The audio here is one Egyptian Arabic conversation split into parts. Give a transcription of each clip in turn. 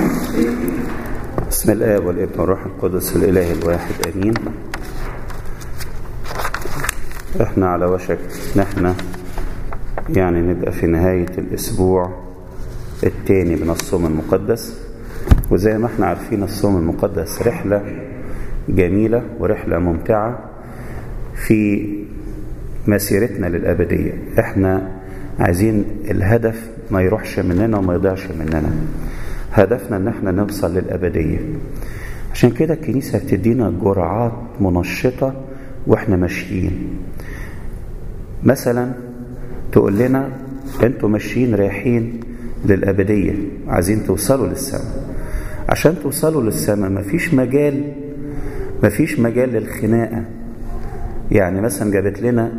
بسم الآب والابن والروح القدس الإله الواحد آمين احنا على وشك نحن يعني نبقى في نهاية الأسبوع الثاني من الصوم المقدس وزي ما احنا عارفين الصوم المقدس رحلة جميلة ورحلة ممتعة في مسيرتنا للأبدية احنا عايزين الهدف ما يروحش مننا وما يضيعش مننا هدفنا ان احنا نوصل للأبدية عشان كده الكنيسة بتدينا جرعات منشطة واحنا ماشيين مثلا تقول لنا انتوا ماشيين رايحين للأبدية عايزين توصلوا للسماء عشان توصلوا للسماء مفيش مجال مفيش مجال للخناقة يعني مثلا جابت لنا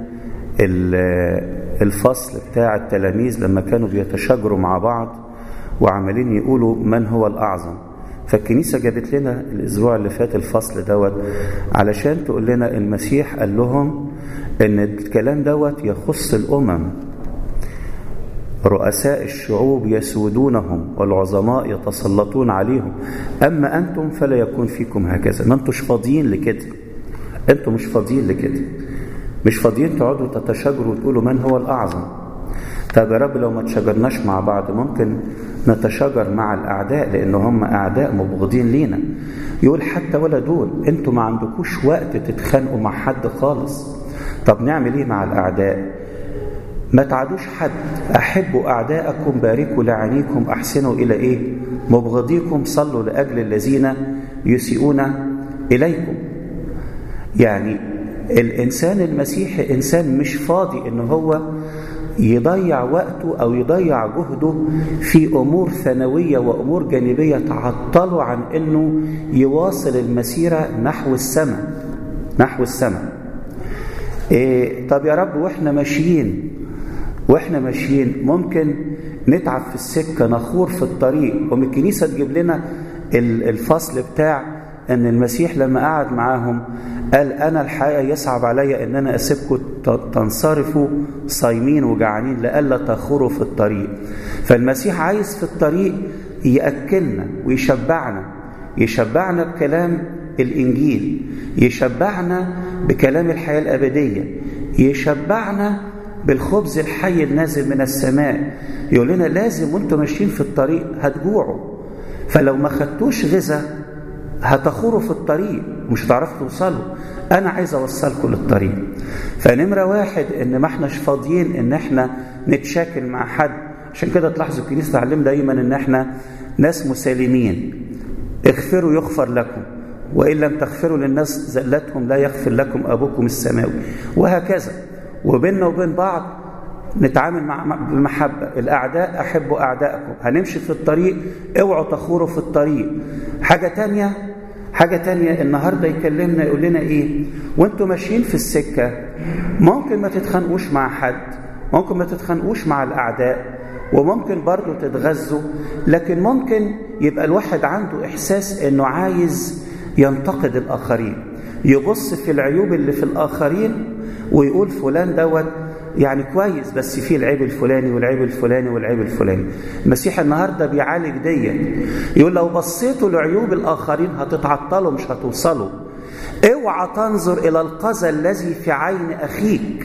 الفصل بتاع التلاميذ لما كانوا بيتشاجروا مع بعض وعمالين يقولوا من هو الأعظم فالكنيسة جابت لنا الأسبوع اللي فات الفصل دوت علشان تقول لنا المسيح قال لهم إن الكلام دوت يخص الأمم رؤساء الشعوب يسودونهم والعظماء يتسلطون عليهم أما أنتم فلا يكون فيكم هكذا ما أنتوش فاضيين لكده أنتم مش فاضيين لكده مش فاضيين تقعدوا تتشاجروا وتقولوا من هو الأعظم طب يا رب لو ما تشاجرناش مع بعض ممكن نتشاجر مع الأعداء لأن هم أعداء مبغضين لينا يقول حتى ولا دول أنتوا ما عندكوش وقت تتخانقوا مع حد خالص طب نعمل إيه مع الأعداء ما تعادوش حد أحبوا أعداءكم باركوا لعينيكم أحسنوا إلى إيه مبغضيكم صلوا لأجل الذين يسيئون إليكم يعني الإنسان المسيحي إنسان مش فاضي إن هو يضيع وقته أو يضيع جهده في أمور ثانوية وأمور جانبية تعطله عن أنه يواصل المسيرة نحو السماء نحو السماء إيه طب يا رب وإحنا ماشيين وإحنا ماشيين ممكن نتعب في السكة نخور في الطريق ومن الكنيسة تجيب لنا الفصل بتاع أن المسيح لما قعد معاهم قال أنا الحقيقة يصعب علي أن أنا أسيبكم تنصرفوا صايمين وجعانين لألا تخوروا في الطريق فالمسيح عايز في الطريق يأكلنا ويشبعنا يشبعنا بكلام الإنجيل يشبعنا بكلام الحياة الأبدية يشبعنا بالخبز الحي النازل من السماء يقول لنا لازم وانتم ماشيين في الطريق هتجوعوا فلو ما خدتوش غذاء هتخوروا في الطريق مش هتعرفوا توصلوا انا عايز اوصلكم للطريق فنمره واحد ان ما احناش فاضيين ان احنا نتشاكل مع حد عشان كده تلاحظوا الكنيسه تعلم دايما ان احنا ناس مسالمين اغفروا يغفر لكم وان لم تغفروا للناس زلتهم لا يغفر لكم ابوكم السماوي وهكذا وبيننا وبين بعض نتعامل مع بمحبة الأعداء أحبوا أعدائكم هنمشي في الطريق اوعوا تخوروا في الطريق حاجة تانية حاجة تانية النهاردة يكلمنا يقول لنا إيه وانتوا ماشيين في السكة ممكن ما تتخانقوش مع حد ممكن ما تتخانقوش مع الأعداء وممكن برضو تتغذوا لكن ممكن يبقى الواحد عنده إحساس إنه عايز ينتقد الآخرين يبص في العيوب اللي في الآخرين ويقول فلان دوت يعني كويس بس فيه العيب الفلاني والعيب الفلاني والعيب الفلاني المسيح النهاردة بيعالج دي يقول لو بصيتوا لعيوب الآخرين هتتعطلوا مش هتوصلوا اوعى تنظر إلى القذى الذي في عين أخيك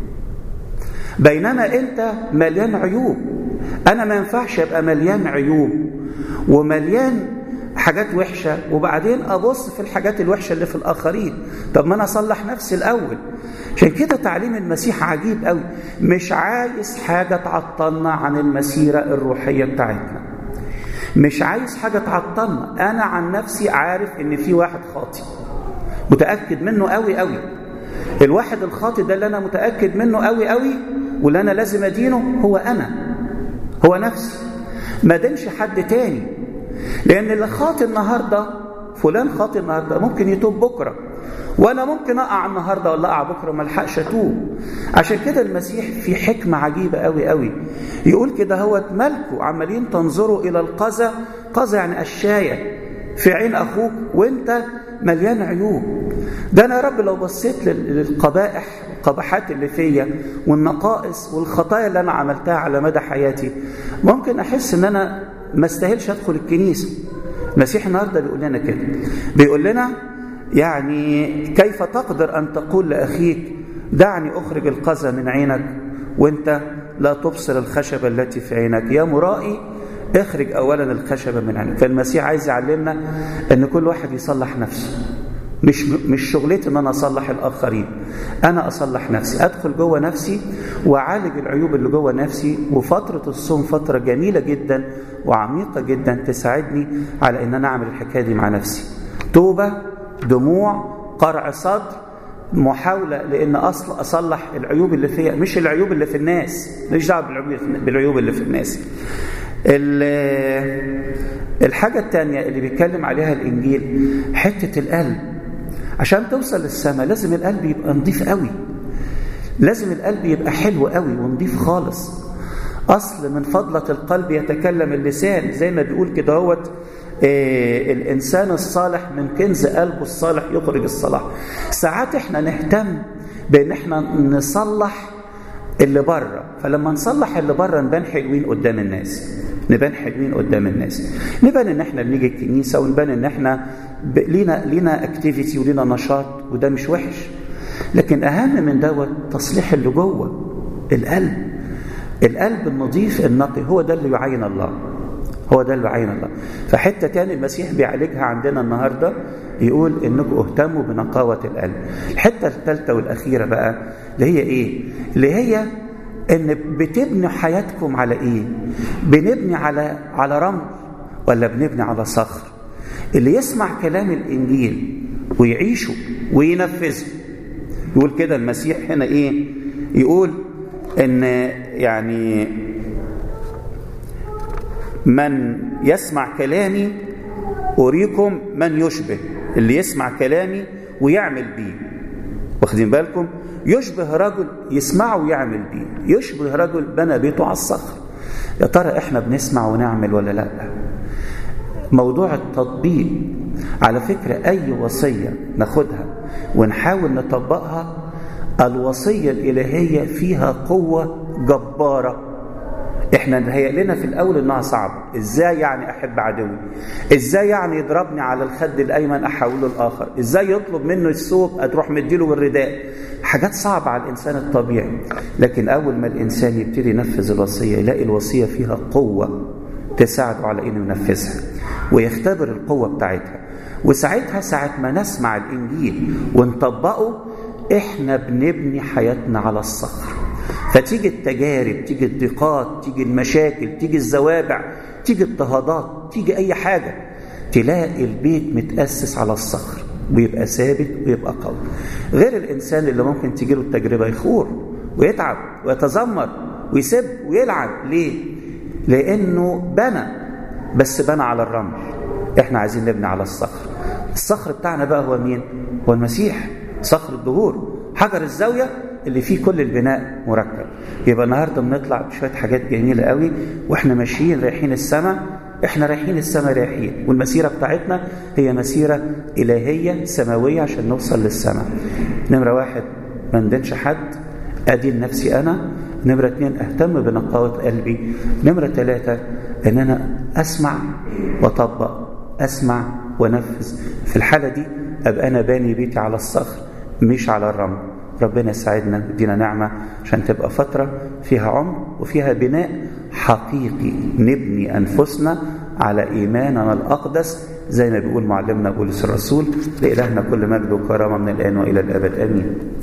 بينما أنت مليان عيوب أنا ما ينفعش أبقى مليان عيوب ومليان حاجات وحشة وبعدين أبص في الحاجات الوحشة اللي في الآخرين طب ما أنا أصلح نفسي الأول عشان كده تعليم المسيح عجيب قوي مش عايز حاجة تعطلنا عن المسيرة الروحية بتاعتنا مش عايز حاجة تعطلنا أنا عن نفسي عارف إن في واحد خاطي متأكد منه قوي قوي الواحد الخاطي ده اللي أنا متأكد منه قوي قوي واللي أنا لازم أدينه هو أنا هو نفسي ما دينش حد تاني لأن اللي خاطي النهاردة فلان خاطي النهاردة ممكن يتوب بكرة وانا ممكن اقع النهارده ولا اقع بكره ما الحقش اتوب عشان كده المسيح في حكمه عجيبه قوي قوي يقول كده هو مالكوا عمالين تنظروا الى القذى قذى يعني قشايه في عين اخوك وانت مليان عيوب ده انا يا رب لو بصيت للقبائح القباحات اللي فيا والنقائص والخطايا اللي انا عملتها على مدى حياتي ممكن احس ان انا ما استاهلش ادخل الكنيسه المسيح النهارده بيقول لنا كده بيقول لنا يعني كيف تقدر ان تقول لاخيك دعني اخرج القذى من عينك وانت لا تبصر الخشبه التي في عينك يا مرائي اخرج اولا الخشبه من عينك فالمسيح عايز يعلمنا ان كل واحد يصلح نفسه مش مش شغلتي ان انا اصلح الاخرين انا اصلح نفسي ادخل جوه نفسي واعالج العيوب اللي جوه نفسي وفتره الصوم فتره جميله جدا وعميقه جدا تساعدني على ان انا اعمل الحكايه دي مع نفسي توبه دموع قرع صدر محاولة لأن أصل أصلح العيوب اللي فيها مش العيوب اللي في الناس مش دعوة بالعيوب اللي في الناس الحاجة الثانية اللي بيتكلم عليها الإنجيل حتة القلب عشان توصل للسماء لازم القلب يبقى نظيف قوي لازم القلب يبقى حلو قوي ونظيف خالص أصل من فضلة القلب يتكلم اللسان زي ما بيقول كده هوت إيه الإنسان الصالح من كنز قلبه الصالح يخرج الصلاح ساعات احنا نهتم بأن احنا نصلح اللي بره فلما نصلح اللي بره نبان حلوين قدام الناس نبان حلوين قدام الناس نبان ان احنا بنيجي الكنيسه ونبان ان احنا ب... لينا لينا اكتيفيتي ولينا نشاط وده مش وحش لكن اهم من دوت تصليح اللي جوه القلب القلب النظيف النقي هو ده اللي يعين الله هو ده اللي يعين الله فحته تاني المسيح بيعالجها عندنا النهارده يقول انكم اهتموا بنقاوه القلب الحته الثالثه والاخيره بقى اللي هي ايه اللي هي ان بتبنوا حياتكم على ايه بنبني على على رمل ولا بنبني على صخر اللي يسمع كلام الانجيل ويعيشه وينفذه يقول كده المسيح هنا ايه يقول ان يعني من يسمع كلامي اريكم من يشبه اللي يسمع كلامي ويعمل بيه واخدين بالكم يشبه رجل يسمعه ويعمل بيه يشبه رجل بنى بيته على الصخر يا ترى احنا بنسمع ونعمل ولا لا موضوع التطبيق على فكرة أي وصية ناخدها ونحاول نطبقها الوصية الإلهية فيها قوة جبارة احنا نهيئ لنا في الاول انها صعبه ازاي يعني احب عدوي ازاي يعني يضربني على الخد الايمن احوله الاخر ازاي يطلب منه الثوب تروح مديله بالرداء حاجات صعبه على الانسان الطبيعي لكن اول ما الانسان يبتدي ينفذ الوصيه يلاقي الوصيه فيها قوه تساعده على انه ينفذها ويختبر القوه بتاعتها وساعتها ساعه ما نسمع الانجيل ونطبقه احنا بنبني حياتنا على الصخر فتيجي التجارب تيجي الضيقات تيجي المشاكل تيجي الزوابع تيجي اضطهادات تيجي اي حاجه تلاقي البيت متاسس على الصخر ويبقى ثابت ويبقى قوي غير الانسان اللي ممكن تيجي له التجربه يخور ويتعب ويتذمر ويسب ويلعن ليه لانه بنى بس بنى على الرمل احنا عايزين نبني على الصخر الصخر بتاعنا بقى هو مين هو المسيح صخر الدهور حجر الزاويه اللي فيه كل البناء مركب يبقى النهارده بنطلع بشويه حاجات جميله قوي واحنا ماشيين رايحين السماء احنا رايحين السماء رايحين والمسيره بتاعتنا هي مسيره الهيه سماويه عشان نوصل للسماء نمره واحد ما ندينش حد ادين نفسي انا نمره اتنين اهتم بنقاوه قلبي نمره ثلاثه ان انا اسمع واطبق اسمع ونفذ في الحاله دي ابقى انا باني بيتي على الصخر مش على الرمل ربنا يساعدنا يدينا نعمة عشان تبقى فترة فيها عمر وفيها بناء حقيقي نبني أنفسنا على إيماننا الأقدس زي ما بيقول معلمنا بولس الرسول لإلهنا كل مجد وكرامة من الآن وإلى الأبد آمين